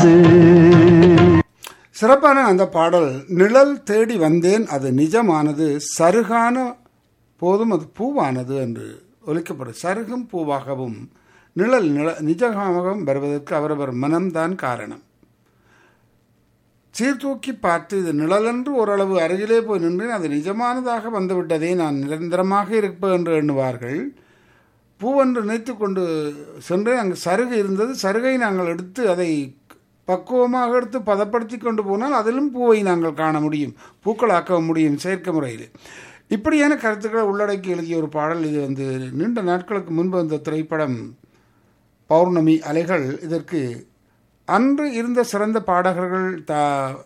சிறப்பான அந்த பாடல் நிழல் தேடி வந்தேன் அது நிஜமானது சருகான போதும் அது பூவானது என்று ஒலிக்கப்படும் சருகும் பூவாகவும் நிழல் நிழ நிஜமாகவும் வருவதற்கு அவரவர் மனம்தான் காரணம் சீர்தூக்கி பார்த்து இது நிழலென்று ஓரளவு அருகிலே போய் நின்றேன் அது நிஜமானதாக வந்துவிட்டதே நான் நிரந்தரமாக இருப்பேன் என்று எண்ணுவார்கள் பூவென்று நினைத்து கொண்டு சென்றேன் அங்கு சருகு இருந்தது சருகை நாங்கள் எடுத்து அதை பக்குவமாக எடுத்து பதப்படுத்தி கொண்டு போனால் அதிலும் பூவை நாங்கள் காண முடியும் பூக்களாக்க முடியும் செயற்கை முறையில் இப்படியான கருத்துக்களை உள்ளடக்கி எழுதிய ஒரு பாடல் இது வந்து நீண்ட நாட்களுக்கு முன்பு வந்த திரைப்படம் பௌர்ணமி அலைகள் இதற்கு அன்று இருந்த சிறந்த பாடகர்கள் தா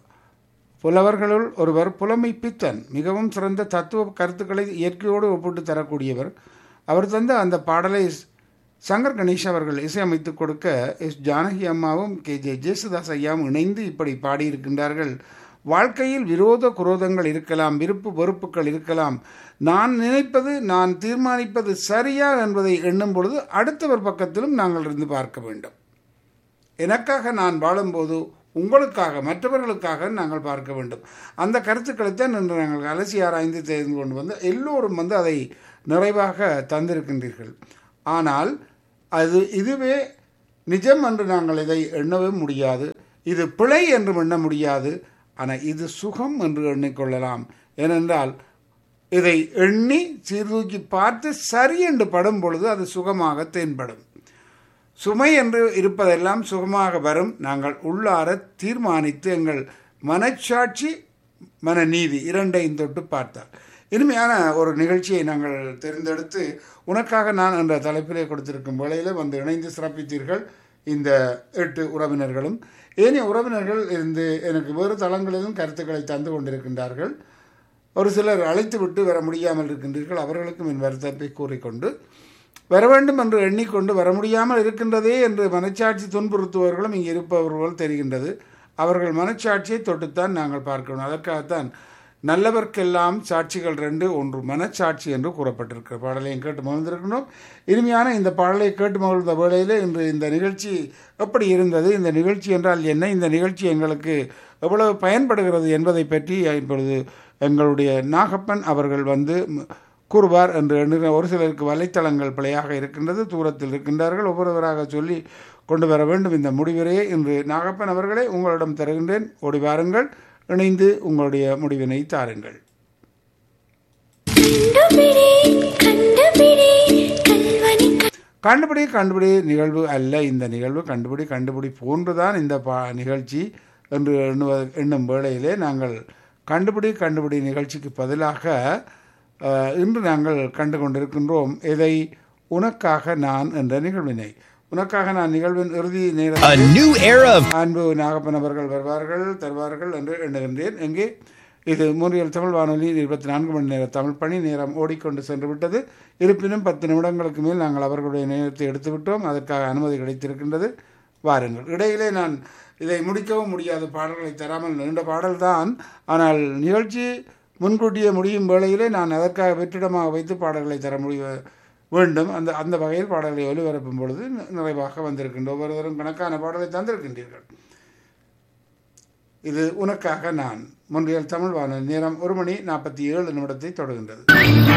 புலவர்களுள் ஒருவர் புலமை பித்தன் மிகவும் சிறந்த தத்துவ கருத்துக்களை இயற்கையோடு ஒப்பிட்டு தரக்கூடியவர் அவர் தந்த அந்த பாடலை சங்கர் கணேஷ் அவர்கள் இசையமைத்து கொடுக்க எஸ் ஜானகி அம்மாவும் கே ஜே ஜேசுதாஸ் ஐயாவும் இணைந்து இப்படி பாடியிருக்கின்றார்கள் வாழ்க்கையில் விரோத குரோதங்கள் இருக்கலாம் விருப்பு வெறுப்புகள் இருக்கலாம் நான் நினைப்பது நான் தீர்மானிப்பது சரியா என்பதை எண்ணும் பொழுது அடுத்தவர் பக்கத்திலும் நாங்கள் இருந்து பார்க்க வேண்டும் எனக்காக நான் வாழும்போது உங்களுக்காக மற்றவர்களுக்காக நாங்கள் பார்க்க வேண்டும் அந்த கருத்துக்களைத்தான் இன்று நாங்கள் அலசி ஆராய்ந்து தெரிந்து கொண்டு வந்து எல்லோரும் வந்து அதை நிறைவாக தந்திருக்கின்றீர்கள் ஆனால் அது இதுவே நிஜம் என்று நாங்கள் இதை எண்ணவே முடியாது இது பிழை என்று எண்ண முடியாது ஆனால் இது சுகம் என்று எண்ணிக்கொள்ளலாம் ஏனென்றால் இதை எண்ணி சீர்தூக்கி பார்த்து சரி என்று படும் பொழுது அது சுகமாக தென்படும் சுமை என்று இருப்பதெல்லாம் சுகமாக வரும் நாங்கள் உள்ளார தீர்மானித்து எங்கள் மனச்சாட்சி மனநீதி இரண்டையும் தொட்டு பார்த்தார் இனிமையான ஒரு நிகழ்ச்சியை நாங்கள் தேர்ந்தெடுத்து உனக்காக நான் என்ற தலைப்பிலே கொடுத்திருக்கும் வேளையில் வந்து இணைந்து சிறப்பித்தீர்கள் இந்த எட்டு உறவினர்களும் ஏனைய உறவினர்கள் இருந்து எனக்கு வேறு தளங்களிலும் கருத்துக்களை தந்து கொண்டிருக்கின்றார்கள் ஒரு சிலர் அழைத்து விட்டு வர முடியாமல் இருக்கின்றீர்கள் அவர்களுக்கும் என் வருத்தத்தை கூறிக்கொண்டு வர வேண்டும் என்று எண்ணிக்கொண்டு வர முடியாமல் இருக்கின்றதே என்று மனச்சாட்சி துன்புறுத்துபவர்களும் இங்கே இருப்பவர்கள் தெரிகின்றது அவர்கள் மனச்சாட்சியை தொட்டுத்தான் நாங்கள் பார்க்கணும் அதற்காகத்தான் நல்லவர்க்கெல்லாம் சாட்சிகள் ரெண்டு ஒன்று மனச்சாட்சி என்று கூறப்பட்டிருக்கிற பாடலையும் கேட்டு மகிழ்ந்திருக்கணும் இனிமையான இந்த பாடலை கேட்டு மகிழ்ந்த வேளையில் இன்று இந்த நிகழ்ச்சி எப்படி இருந்தது இந்த நிகழ்ச்சி என்றால் என்ன இந்த நிகழ்ச்சி எங்களுக்கு எவ்வளவு பயன்படுகிறது என்பதை பற்றி இப்பொழுது எங்களுடைய நாகப்பன் அவர்கள் வந்து கூறுவார் என்று எண்ணுகிற ஒரு சிலருக்கு வலைத்தளங்கள் பிழையாக இருக்கின்றது தூரத்தில் இருக்கின்றார்கள் ஒவ்வொருவராக சொல்லி கொண்டு வர வேண்டும் இந்த முடிவுரையை இன்று நாகப்பன் அவர்களே உங்களிடம் தருகின்றேன் ஓடி வாருங்கள் இணைந்து உங்களுடைய முடிவினை தாருங்கள் கண்டுபிடி கண்டுபிடி நிகழ்வு அல்ல இந்த நிகழ்வு கண்டுபிடி கண்டுபிடி போன்றுதான் இந்த பா நிகழ்ச்சி என்று எண்ணுவ எண்ணும் வேளையிலே நாங்கள் கண்டுபிடி கண்டுபிடி நிகழ்ச்சிக்கு பதிலாக இன்று நாங்கள் கண்டு கொண்டிருக்கின்றோம் இதை உனக்காக நான் என்ற நிகழ்வினை உனக்காக நான் நிகழ்வின் இறுதி நேரம் அன்பு நாகப்பன் அவர்கள் வருவார்கள் தருவார்கள் என்று எண்ணுகின்றேன் எங்கே இது மூன்றியல் தமிழ் வானொலி இருபத்தி நான்கு மணி நேர தமிழ் பணி நேரம் ஓடிக்கொண்டு சென்று விட்டது இருப்பினும் பத்து நிமிடங்களுக்கு மேல் நாங்கள் அவர்களுடைய நேரத்தை எடுத்துவிட்டோம் அதற்காக அனுமதி கிடைத்திருக்கின்றது வாருங்கள் இடையிலே நான் இதை முடிக்கவும் முடியாத பாடல்களை தராமல் நீண்ட பாடல் தான் ஆனால் நிகழ்ச்சி முன்கூட்டியே முடியும் வேளையிலே நான் அதற்காக வெற்றிடமாக வைத்து பாடல்களை தர முடிய வேண்டும் அந்த அந்த வகையில் பாடல்களை ஒலிபரப்பும் பொழுது நிறைவாக வந்திருக்கின்ற ஒவ்வொருவரும் கணக்கான பாடலை தந்திருக்கின்றீர்கள் இது உனக்காக நான் முன்றியல் தமிழ் வானொலி நேரம் ஒரு மணி நாற்பத்தி ஏழு நிமிடத்தை தொடர்கின்றது